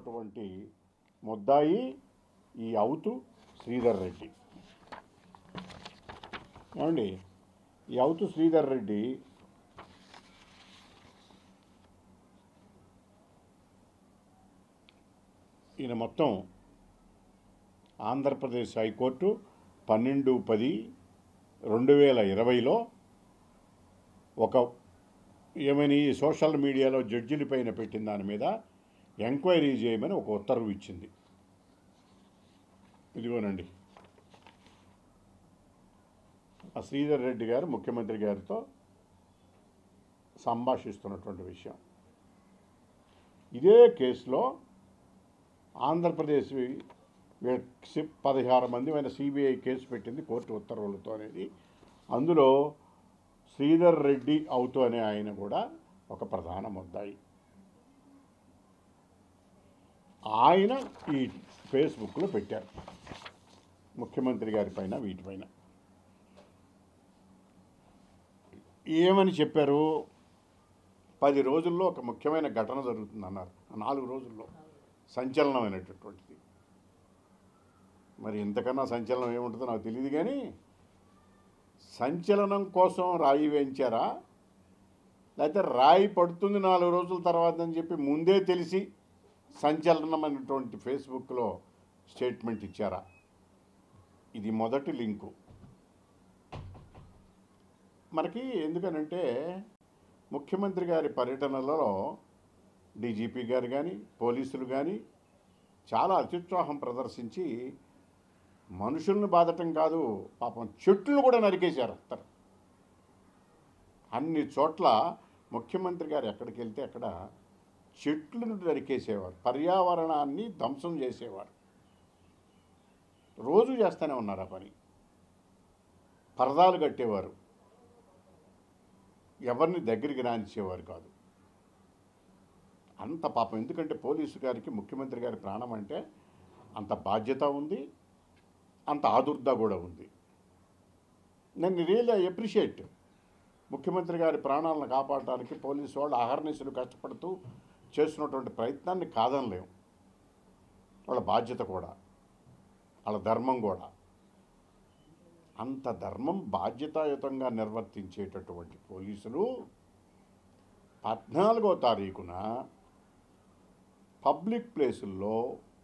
ఉన్నటువంటి ముద్దాయి ఈ అవుతు శ్రీధర్ రెడ్డి ఏమండి ఈ అవుతు శ్రీధర్ రెడ్డి ఈయన మొత్తం ఆంధ్రప్రదేశ్ హైకోర్టు పన్నెండు పది రెండు వేల ఇరవైలో ఒక ఏమని సోషల్ మీడియాలో జడ్జిల పైన పెట్టిన దాని మీద ఎంక్వైరీ చేయమని ఒక ఉత్తర్వు ఇచ్చింది ఇదిగోనండి ఆ శ్రీధర్ రెడ్డి గారు ముఖ్యమంత్రి గారితో సంభాషిస్తున్నటువంటి విషయం ఇదే కేసులో ఆంధ్రప్రదేశ్ వ్యక్తి పదహారు మంది అయిన సిబిఐ కేసు పెట్టింది కోర్టు ఉత్తర్వులతో అనేది అందులో శ్రీధర్ రెడ్డి అవుతూ అనే ఆయన కూడా ఒక ప్రధాన ముద్దాయి ఆయన ఈ ఫేస్బుక్లో పెట్టారు ముఖ్యమంత్రి గారి పైన వీటిపైన ఏమని చెప్పారు పది రోజుల్లో ఒక ముఖ్యమైన ఘటన జరుగుతుంది అన్నారు నాలుగు రోజుల్లో సంచలనమైనటువంటిది మరి ఇంతకన్నా సంచలనం ఏముంటుందో నాకు తెలియదు కానీ సంచలనం కోసం రాయి వేయించారా లేకపోతే రాయి పడుతుంది నాలుగు రోజుల తర్వాత అని చెప్పి ముందే తెలిసి సంచలనమైనటువంటి ఫేస్బుక్లో స్టేట్మెంట్ ఇచ్చారా ఇది మొదటి లింకు మనకి ఎందుకనంటే ముఖ్యమంత్రి గారి పర్యటనలలో డీజీపీ గారు కానీ పోలీసులు కానీ చాలా అత్యుత్సాహం ప్రదర్శించి మనుషుల్ని బాధటం కాదు పాపం చెట్లు కూడా నరికేశారు అత్తరు అన్ని చోట్ల ముఖ్యమంత్రి గారు ఎక్కడికి వెళ్తే అక్కడ చెట్లను నరికేసేవారు పర్యావరణాన్ని ధ్వంసం చేసేవారు రోజు చేస్తూనే ఉన్నారు ఆ పని పరదాలు కట్టేవారు ఎవరిని దగ్గరికి రానిచ్చేవారు కాదు అంత పాపం ఎందుకంటే పోలీసు గారికి ముఖ్యమంత్రి గారి ప్రాణం అంటే అంత బాధ్యత ఉంది అంత ఆదుర్ద కూడా ఉంది నేను రియల్ అప్రిషియేట్ ముఖ్యమంత్రి గారి ప్రాణాలను కాపాడటానికి పోలీసు వాళ్ళు అహర్నిశలు కష్టపడుతూ చేస్తున్నటువంటి ప్రయత్నాన్ని కాదనలేం వాళ్ళ బాధ్యత కూడా వాళ్ళ ధర్మం కూడా అంత ధర్మం బాధ్యతాయుతంగా నిర్వర్తించేటటువంటి పోలీసులు పద్నాలుగో తారీఖున పబ్లిక్ ప్లేసుల్లో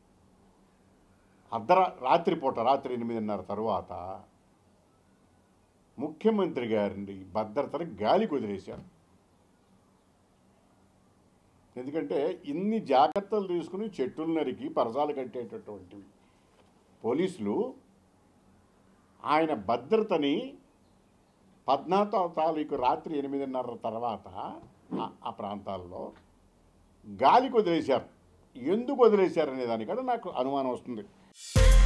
అర్ధరా రాత్రిపూట రాత్రి ఎనిమిదిన్నర తర్వాత ముఖ్యమంత్రి గారిని భద్రతను గాలికి వదిలేశారు ఎందుకంటే ఇన్ని జాగ్రత్తలు తీసుకుని చెట్టులు నరికి పరసాలు కట్టేటటువంటివి పోలీసులు ఆయన భద్రతని పద్నాలుగో తారీఖు రాత్రి ఎనిమిదిన్నర తర్వాత ఆ- ఆ ప్రాంతాల్లో గాలికి వదిలేశారు ఎందుకు వదిలేశారు అనే దానికన్నా నాకు అనుమానం వస్తుంది